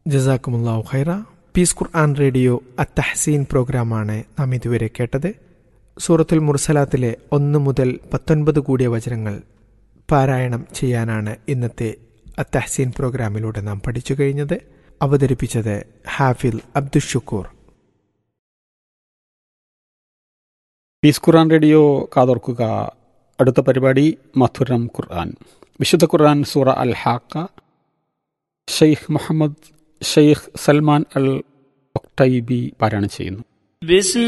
ജസാക്കുമുല്ലാഹു ഖൈറ പീസ് ഖുർആൻ റേഡിയോ അത്തഹസീൻ പ്രോഗ്രാമാണ് നാം ഇതുവരെ കേട്ടത് സൂറത്തുൽ മുർസലാത്തിലെ ഒന്ന് മുതൽ പത്തൊൻപത് കൂടിയ വചനങ്ങൾ പാരായണം ചെയ്യാനാണ് ഇന്നത്തെ അത്തഹസീൻ പ്രോഗ്രാമിലൂടെ നാം പഠിച്ചു കഴിഞ്ഞത് അവതരിപ്പിച്ചത് ഹാഫിൽ അബ്ദുഷുക്കൂർ പീസ് ഖുർആൻ റേഡിയോ കാതോർക്കുക അടുത്ത പരിപാടി മധുരം ഖുർആൻ വിശുദ്ധ ഖുർആൻ സൂറ അൽ ഹാക്ക ഷെയ്ഖ് മുഹമ്മദ് ഷെയ്ഖ് സൽമാൻ അൽ ഒക്ടൈബി പാരായണം ചെയ്യുന്നു بسم